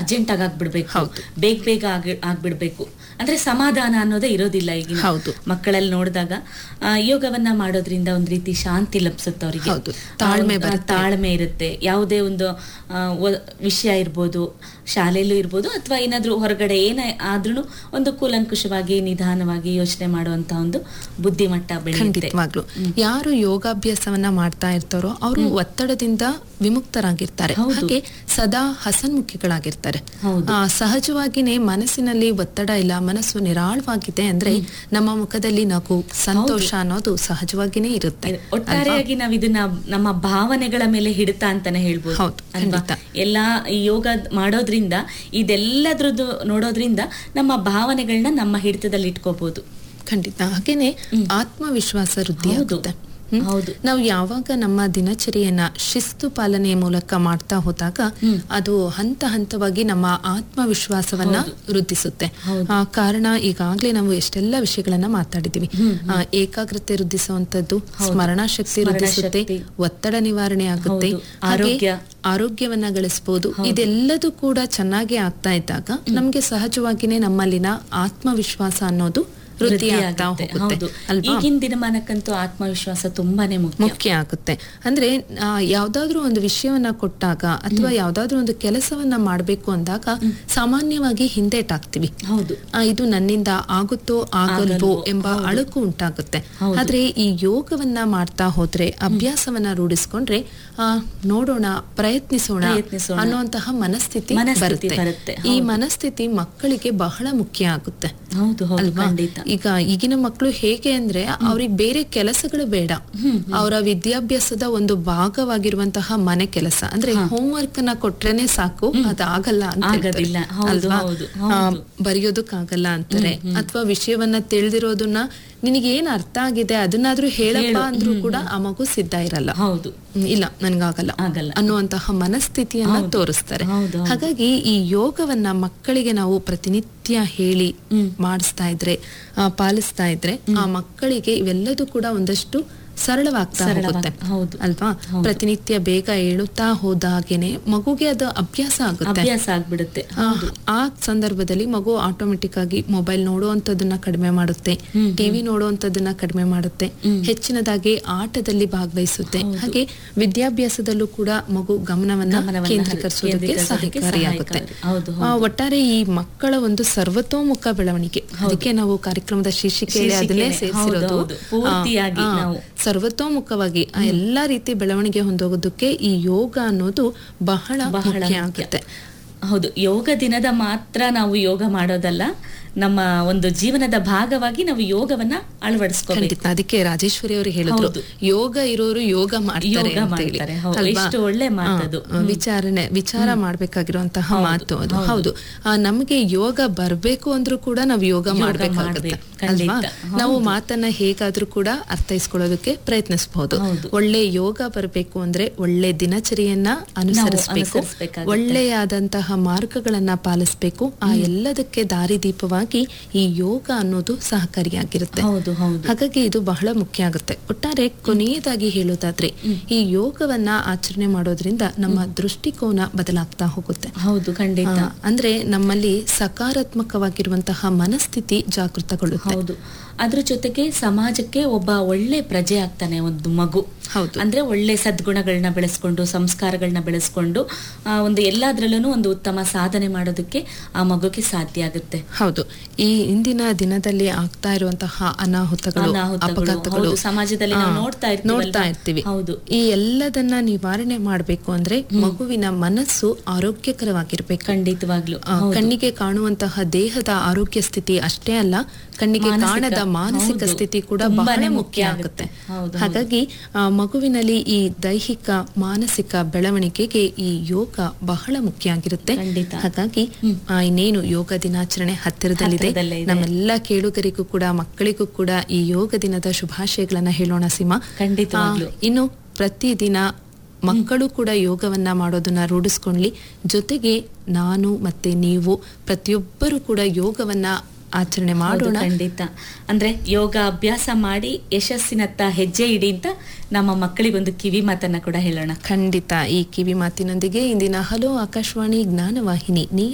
Urgent ಆಗಿ ಆಗ್ಬಿಡ್ಬೇಕು ಹೌದು. ಬೇಗ ಬೇಗ ಆಗಿ ಆಗ್ಬಿಡ್ಬೇಕು ಅಂದ್ರೆ ಸಮಾಧಾನ ಅನ್ನೋದೇ ಇರೋದಿಲ್ಲ ಈಗಿನ ಹೌದು. ಮಕ್ಕಳಲ್ಲಿ ನೋಡಿದಾಗ ಆ, ಯೋಗವನ್ನ ಮಾಡೋದ್ರಿಂದ ಒಂದ್ ರೀತಿ ಶಾಂತಿ ಲಭಿಸುತ್ತೆ ಅವರಿಗೆ ಹೌದು. ತಾಳ್ಮೆ ಆ, ಬರುತ್ತೆ. ತಾಳ್ಮೆ ಇರುತ್ತೆ ಯಾವುದೇ ಒಂದು ಆ, ಒ- ವಿಷಯ ಇರ್ಬೋದು ಶಾಲೆಯಲ್ಲೂ ಇರ್ಬೋದು ಅಥವಾ ಏನಾದ್ರೂ ಹೊರಗಡೆ ಏನೇ ಆದ್ರೂ ಒಂದು ಕೂಲಂಕುಷವಾಗಿ ನಿಧಾನವಾಗಿ ಯೋಚನೆ ಮಾಡುವಂತ ಒಂದು ಬುದ್ಧಿಮಟ್ಟ ಬೆಳೆಯುತ್ತೆ ಖಂಡಿತವಾಗ್ಲು ಯಾರು ಯೋಗಾಭ್ಯಾಸವನ್ನ ಮಾಡ್ತಾ ಇರ್ತಾರೋ ಅವರು ಒತ್ತಡದಿಂದ ವಿಮುಕ್ತರಾಗಿರ್ತಾರೆ ಹೌದು. ಹಾಗೆ ಸದಾ ಹಸನ್ಮುಖಿಗಳಾಗಿರ್ತಾರೆ ಹೌದು. ಆ, ಸಹಜವಾಗಿನೇ ಮನಸ್ಸಿನಲ್ಲಿ ಒತ್ತಡ ಇಲ್ಲ ಮನಸ್ಸು ನಿರಾಳವಾಗಿದೆ ಅಂದ್ರೆ ನಮ್ಮ ಮುಖದಲ್ಲಿ ನಗು ಸಂತೋಷ ಅನ್ನೋದು ಸಹಜವಾಗಿನೇ ಇರುತ್ತೆ ಒಟ್ಟಾರೆಯಾಗಿ ನಾವ್ ಇದನ್ನ ನಮ್ಮ ಭಾವನೆಗಳ ಮೇಲೆ ಹಿಡಿತ ಅಂತಾನೆ ಹೇಳ್ಬೋದು ಹೌದು, ಅಲ್ವಾ? ಖಂಡಿತ. ಎಲ್ಲಾ ಈ ಯೋಗ ಮಾಡೋದ್ರಿಂದ ಇದೆಲ್ಲದ್ರದ್ದು ನೋಡೋದ್ರಿಂದ ನಮ್ಮ ಭಾವನೆಗಳನ್ನ ನಮ್ಮ ಹಿಡಿತದಲ್ಲಿ ಇಟ್ಕೋಬಹುದು ಖಂಡಿತ ಹಾಗೇನೆ ಆತ್ಮವಿಶ್ವಾಸ ವೃದ್ಧಿ ಹೌದು. ಆಗುತ್ತೆ ಹ್ಮ್? ಹೌದು. ನಾವು ಯಾವಾಗ ನಮ್ಮ ದಿನಚರಿಯನ್ನ ಶಿಸ್ತು ಪಾಲನೆಯ ಮೂಲಕ ಮಾಡ್ತಾ ಹೋದಾಗ ಅದು ಹಂತ ಹಂತವಾಗಿ ನಮ್ಮ ಆತ್ಮವಿಶ್ವಾಸವನ್ನ ವೃದ್ಧಿಸುತ್ತೆ ಹೌದು. ಆ, ಕಾರಣ ಈಗಾಗ್ಲೇ ನಾವು ಎಷ್ಟೆಲ್ಲ ವಿಷಯಗಳನ್ನ ಮಾತಾಡಿದೀವಿ ಆ, ಏಕಾಗ್ರತೆ ವೃದ್ಧಿಸುವಂತದ್ದು ಸ್ಮರಣ ಶಕ್ತಿ ಸ್ಮರಣ ವೃದ್ಧಿಸುತ್ತೆ ಶಕ್ತಿ. ಒತ್ತಡ ನಿವಾರಣೆ ಆಗುತ್ತೆ ಹೌದು. ಹಾಗೆ ಆರೋಗ್ಯ. ಆರೋಗ್ಯವನ್ನ ಗಳಿಸಬಹುದು ಇದೆಲ್ಲದೂ ಕೂಡ ಚೆನ್ನಾಗಿ ಆಗ್ತಾ ಇದ್ದಾಗ ನಮ್ಗೆ ಸಹಜವಾಗಿನೇ ನಮ್ಮಲ್ಲಿನ ಆತ್ಮವಿಶ್ವಾಸ ಅನ್ನೋದು ವೃದ್ಧಿ ಆಗ್ತಾ ಆಗುತ್ತೆ. ಹೋಗುತ್ತೆ ಹೌದು ಅಲ್ವಾ ಈಗಿನ ದಿನಮಾನಕ್ಕಂತೂ ಆತ್ಮವಿಶ್ವಾಸ ತುಂಬಾನೇ ಮುಖ್ಯ ಮುಖ್ಯ ಆಗುತ್ತೆ ಅಂದ್ರೆ ಆ, ಯಾವ್ದಾದ್ರೂ ಒಂದು ವಿಷಯವನ್ನ ಕೊಟ್ಟಾಗ ಅಥವಾ ಯಾವ್ದಾದ್ರೂ ಒಂದು ಕೆಲಸವನ್ನ ಮಾಡ್ಬೇಕು ಅಂದಾಗ ಸಾಮಾನ್ಯವಾಗಿ ಹಿಂದೇಟಾಗ್ತಿವಿ ಹೌದು ಆ, ಇದು ನನ್ನಿಂದ ಆಗುತ್ತೋ ಆಗಲ್ವೋ ಆಗಲ್ವೋ, ಎಂಬ ಅಳುಕು ಉಂಟಾಗುತ್ತೆ ಹೌದು. ಆದ್ರೆ ಈ ಯೋಗವನ್ನ ಮಾಡ್ತಾ ಹೋದ್ರೆ ಅಭ್ಯಾಸವನ್ನ ರೂಢಿಸ್ಕೊಂಡ್ರೆ ಆ, ನೋಡೋಣ ಪ್ರಯತ್ನಿಸೋಣ ಪ್ರಯತ್ನಿಸೋಣ. ಅನ್ನುವಂತಹ ಮನಸ್ಥಿತಿ ಮನಸ್ಥಿತಿ ಬರುತ್ತೆ ಬರುತ್ತೆ, ಈ ಹೌದು. ಮನಸ್ಥಿತಿ ಮಕ್ಕಳಿಗೆ ಬಹಳ ಮುಖ್ಯ ಆಗುತ್ತೆ ಹೌದು ಹೌದು ಅಲ್ವಾ ಖಂಡಿತ ಈಗ ಈಗಿನ ಮಕ್ಕಳು ಹೇಗೆ ಅಂದ್ರೆ ಅವ್ರಿಗೆ ಬೇರೆ ಕೆಲಸಗಳು ಬೇಡ ಅವರ ವಿದ್ಯಾಭ್ಯಾಸದ ಒಂದು ಭಾಗವಾಗಿರುವಂತಹ ಮನೆ ಕೆಲಸ ಅಂದ್ರೆ ಹೋಮ್ ವರ್ಕ್ ಅನ್ನ ಕೊಟ್ರೇನೆ ಸಾಕು ಅದಾಗಲ್ಲ ಅಂತ ಹೇಳ್ತಾರೆ. ಆಗೋದಿಲ್ಲ. ಹೌದು, ಅಲ್ವಾ ಹೌದು, ಆ, ಬರೆಯೋದಕ್ಕಾಗಲ್ಲ ಅಂತಾರೆ ಅಥವಾ ವಿಷಯವನ್ನ ತಿಳಿದಿರೋದನ್ನ ನಿನಗೆ ಏನ್ ಅರ್ಥ ಆಗಿದೆ ಅದನ್ನಾದ್ರೂ ಹೇಳಪ್ಪ ಅಂದ್ರೂ ಕೂಡ ಆ ಮಗು ಸಿದ್ಧ ಇರಲ್ಲ ಹೌದು ಹ್ಮ್, ಇಲ್ಲ ನನ್ಗಾಗಲ್ಲ ಆಗಲ್ಲ. ಅನ್ನುವಂತಹ ಮನಸ್ಥಿತಿಯನ್ನ ತೋರಿಸ್ತಾರೆ ಹೌದು, ಹೌದು. ಹಾಗಾಗಿ ಈ ಯೋಗವನ್ನ ಮಕ್ಕಳಿಗೆ ನಾವು ಪ್ರತಿನಿತ್ಯ ಹೇಳಿ ಮಾಡಿಸ್ತಾ ಇದ್ರೆ ಆ, ಪಾಲಿಸ್ತಾ ಇದ್ರೆ ಆ ಮಕ್ಕಳಿಗೆ ಇವೆಲ್ಲದೂ ಕೂಡ ಒಂದಷ್ಟು ಸರಳವಾಗ್ತಾ ಸರಳವಾಗ್- ಹೋಗುತ್ತೆ ಹೌದು. ಅಲ್ವಾ ಹೌದು. ಪ್ರತಿನಿತ್ಯ ಬೇಗ ಏಳುತ್ತಾ ಹೋದಾಗೇನೆ ಮಗುಗೆ ಅದು ಅಭ್ಯಾಸ ಆಗುತ್ತೆ ಅಭ್ಯಾಸ ಆಗ್ಬಿಡುತ್ತೆ ಆ, ಆ ಸಂದರ್ಭದಲ್ಲಿ ಮಗು ಆಟೋಮೆಟಿಕ್ ಆಗಿ ಮೊಬೈಲ್ ನೋಡುವಂತದನ್ನ ಕಡಿಮೆ ಮಾಡುತ್ತೆ ಟಿವಿ ನೋಡುವಂತದನ್ನ ಕಡಿಮೆ ಮಾಡುತ್ತೆ ಹೆಚ್ಚಿನದಾಗಿ ಆಟದಲ್ಲಿ ಭಾಗವಹಿಸುತ್ತೆ ಹಾಗೆ ವಿದ್ಯಾಭ್ಯಾಸದಲ್ಲೂ ಕೂಡ ಮಗು ಗಮನವನ್ನ ಗಮನವನ್ನ ಕೇಂದ್ರೀಕರಿಸೋದಕ್ಕೆ ಕೇಂದ್ರೀಕರಿಸೋದಕ್ಕೆ ಸಹಕಾರಿಯಾಗುತ್ತೆ ಸಹಾಯಕಾರಿ. ಹೌದು, ಆ, ಒಟ್ಟಾರೆ ಈ ಮಕ್ಕಳ ಒಂದು ಸರ್ವತೋಮುಖ ಬೆಳವಣಿಗೆ ಅದಕ್ಕೆ ನಾವು ಕಾರ್ಯಕ್ರಮದ ಶೀರ್ಷಿಕೆಯಲ್ಲಿ ಅದನ್ನೇ ಶೀರ್ಷಿಕೆನೆ. ಹೌದು, ಸೇರಿಸಿರೋದು ಹೌದು. ಪೂರ್ತಿಯಾಗಿ ಆ, ಆ, ನಾವು. ಸರ್ವತೋಮುಖವಾಗಿ ಆ ಎಲ್ಲಾ ರೀತಿ ಬೆಳವಣಿಗೆ ಹೊಂದೋಗೋದಕ್ಕೆ ಈ ಯೋಗ ಅನ್ನೋದು ಬಹಳ ಬಹಳ ಮುಖ್ಯ ಮುಖ್ಯ. ಆಗುತ್ತೆ ಹೌದು ಯೋಗ ದಿನದ ಮಾತ್ರ ನಾವು ಯೋಗ ಮಾಡೋದಲ್ಲ ನಮ್ಮ ಒಂದು ಜೀವನದ ಭಾಗವಾಗಿ ನಾವು ಯೋಗವನ್ನ ಅಳವಡಿಸ್ಕೋಬೇಕು ಖಂಡಿತ ಅದಕ್ಕೆ ರಾಜೇಶ್ವರಿ ಅವರು ಹೇಳಿದ್ರು ಹೌದು. ಯೋಗ ಇರೋರು ಯೋಗ ಮಾಡ್ತಾರೆ ಯೋಗ ಅಂತ ಹೇಳಿ. ಮಾಡ್ತಾರೆ. ಹೌದು, ಅಲ್ವಾ? ಎಷ್ಟು ಒಳ್ಳೆ ಮಾತದು. ಆ, ವಿಚಾರಣೆ ವಿಚಾರ ಮಾಡ್ಬೇಕಾಗಿರುವಂತಹ ಮಾತು ಅದು ಹೌದು ಆ, ನಮಗೆ ಯೋಗ ಬರ್ಬೇಕು ಅಂದ್ರೂ ಕೂಡ ನಾವು ಯೋಗ ಯೋಗ ಮಾಡ್ಬೇಕಾಗುತ್ತೆ ಮಾಡ್ಬೇಕು, ಅಲ್ವಾ ಖಂಡಿತ. ಹೌದು. ನಾವು ಮಾತನ್ನ ಹೇಗಾದ್ರೂ ಕೂಡ ಅರ್ಥೈಸ್ಕೊಳ್ಳೋದಕ್ಕೆ ಪ್ರಯತ್ನಿಸಬಹುದು ಹೌದು. ಒಳ್ಳೆ ಯೋಗ ಬರಬೇಕು ಅಂದ್ರೆ ಒಳ್ಳೆ ದಿನಚರಿಯನ್ನ ಅನುಸರಿಸಬೇಕು ಅನುಸರಿಸ್ಬೇಕಾಗುತ್ತೆ. ಒಳ್ಳೆಯಾದಂತಹ ಮಾರ್ಗಗಳನ್ನ ಪಾಲಿಸಬೇಕು ಆ ಎಲ್ಲದಕ್ಕೆ ದಾರಿದೀಪವಾಗಿ ಈ ಯೋಗ ಅನ್ನೋದು ಸಹಕಾರಿಯಾಗಿರುತ್ತೆ ಹೌದು ಹೌದು ಹಾಗಾಗಿ ಇದು ಬಹಳ ಮುಖ್ಯ ಆಗುತ್ತೆ ಒಟ್ಟಾರೆ ಕೊನೆಯದಾಗಿ ಹೇಳೋದಾದ್ರೆ ಈ ಯೋಗವನ್ನ ಆಚರಣೆ ಮಾಡೋದ್ರಿಂದ ನಮ್ಮ ದೃಷ್ಟಿಕೋನ ಬದಲಾಗ್ತಾ ಹೋಗುತ್ತೆ ಹೌದು ಖಂಡಿತ ಆ, ಅಂದ್ರೆ ನಮ್ಮಲ್ಲಿ ಸಕಾರಾತ್ಮಕವಾಗಿರುವಂತಹ ಮನಸ್ಥಿತಿ ಜಾಗೃತಗೊಳ್ಳುತ್ತೆ ಹೌದು ಅದ್ರ ಜೊತೆಗೆ ಸಮಾಜಕ್ಕೆ ಒಬ್ಬ ಒಳ್ಳೆ ಪ್ರಜೆ ಆಗ್ತಾನೆ ಒಂದು ಮಗು ಹೌದು. ಅಂದ್ರೆ ಒಳ್ಳೆ ಸದ್ಗುಣಗಳನ್ನ ಬೆಳೆಸ್ಕೊಂಡು ಸಂಸ್ಕಾರಗಳನ್ನ ಬೆಳೆಸ್ಕೊಂಡು ಆ, ಒಂದು ಎಲ್ಲಾದ್ರಲ್ಲೂ ಒಂದು ಉತ್ತಮ ಸಾಧನೆ ಮಾಡೋದಕ್ಕೆ ಆ ಮಗುಗೆ ಸಾಧ್ಯ ಆಗುತ್ತೆ ಹೌದು ಈ ಇಂದಿನ ದಿನದಲ್ಲಿ ಆಗ್ತಾ ಇರುವಂತಹ ಅನಾಹುತಗಳು ಅನಾಹುತಗಳು, ಅಪಘಾತಗಳು ಹೌದು, ಸಮಾಜದಲ್ಲಿ ನಾವು ಆ, ನೋಡ್ತಾ ಇರ್ತೀವಲ್ವಾ? ನೋಡ್ತಾ ಇರ್ತೀವಿ ಹೌದು. ಈ ಎಲ್ಲದನ್ನ ನಿವಾರಣೆ ಮಾಡ್ಬೇಕು ಅಂದ್ರೆ ಮಗುವಿನ ಮನಸ್ಸು ಆರೋಗ್ಯಕರವಾಗಿರ್ಬೇಕು ಖಂಡಿತವಾಗ್ಲು ಆ, ಕಣ್ಣಿಗೆ ಕಾಣುವಂತಹ ದೇಹದ ಆರೋಗ್ಯ ಸ್ಥಿತಿ ಅಷ್ಟೇ ಅಲ್ಲ ಕಣ್ಣಿಗೆ ಮಾನಸಿಕ, ಕಾಣದ ಮಾನಸಿಕ ಹೌದು. ಸ್ಥಿತಿ ಕೂಡ ತುಂಬಾನೇ ಬಹಳ ಮುಖ್ಯ ಮುಖ್ಯ ಆಗುತ್ತೆ. ಆಗುತ್ತೆ ಹೌದು, ಹಾಗಾಗಿ ಆ, ಮಗುವಿನಲ್ಲಿ ಈ ದೈಹಿಕ ಮಾನಸಿಕ ಬೆಳವಣಿಗೆಗೆ ಈ ಯೋಗ ಬಹಳ ಮುಖ್ಯ ಆಗಿರುತ್ತೆ ಖಂಡಿತ. ಹಾಗಾಗಿ ಆ, ಇನ್ನೇನು ಯೋಗ ದಿನಾಚರಣೆ ಹತ್ತಿರದಲ್ಲಿದೆ ಹತ್ತಿರದಲ್ಲೇ ಇದೆ. ನಮ್ಮೆಲ್ಲ ಕೇಳುಗರಿಗೂ ಕೂಡ ಮಕ್ಕಳಿಗೂ ಕೂಡ ಈ ಯೋಗ ದಿನದ ಶುಭಾಶಯಗಳನ್ನ ಹೇಳೋಣ ಸೀಮಾ ಖಂಡಿತವಾಗ್ಲು. ಆ, ಇನ್ನು ಪ್ರತಿದಿನ ಮಕ್ಕಳು ಕೂಡ ಯೋಗವನ್ನ ಮಾಡೋದನ್ನ ರೂಢಿಸ್ಕೊಳ್ಳಿ ಜೊತೆಗೆ ನಾನು ಮತ್ತೆ ನೀವು ಪ್ರತಿಯೊಬ್ಬರು ಕೂಡ ಯೋಗವನ್ನ ಆಚರಣೆ ಹೌದು, ಮಾಡೋಣ ಖಂಡಿತ ಅಂದ್ರೆ ಯೋಗ ಅಭ್ಯಾಸ ಮಾಡಿ ಯಶಸ್ಸಿನತ್ತ ಹೆಜ್ಜೆ ಇಡಿ ಅಂತ ನಮ್ಮ ಮಕ್ಕಳಿಗೊಂದು ಕಿವಿ ಮಾತನ್ನ ಕೂಡ ಹೇಳೋಣ ಖಂಡಿತ ಈ ಕಿವಿ ಮಾತಿನೊಂದಿಗೆ ಇಂದಿನ ಹಲೋ ಆಕಾಶವಾಣಿ ಜ್ಞಾನವಾಹಿನಿ